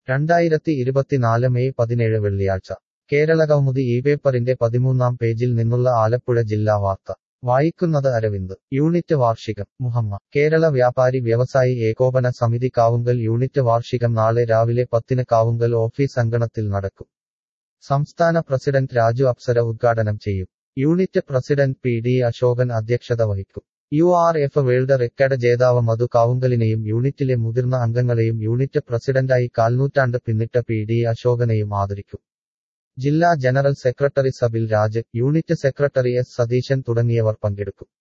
രണ്ടായിരത്തി ഇരുപത്തിനാല് മെയ് പതിനേഴ് വെള്ളിയാഴ്ച കേരള കൗമുദി ഈ പേപ്പറിന്റെ പതിമൂന്നാം പേജിൽ നിന്നുള്ള ആലപ്പുഴ ജില്ലാ വാർത്ത വായിക്കുന്നത് അരവിന്ദ് യൂണിറ്റ് വാർഷികം മുഹമ്മ കേരള വ്യാപാരി വ്യവസായി ഏകോപന സമിതി കാവുങ്കൽ യൂണിറ്റ് വാർഷികം നാളെ രാവിലെ പത്തിന് കാവുങ്കൽ ഓഫീസ് അങ്കണത്തിൽ നടക്കും സംസ്ഥാന പ്രസിഡന്റ് രാജു അപ്സര ഉദ്ഘാടനം ചെയ്യും unit president P D Ashokan അധ്യക്ഷത വഹിക്കും U R F world record ജേതാവ് മധു കാവുങ്കലിനെയും യൂണിറ്റിലെ മുതിർന്ന അംഗങ്ങളെയും യൂണിറ്റ് പ്രസിഡന്റായി കാൽനൂറ്റാണ്ട് പിന്നിട്ട പി ഡി അശോകനെയും ആദരിക്കും ജില്ലാ general secretary Sabil Raj unit secretary S Satheesan തുടങ്ങിയവർ പങ്കെടുക്കും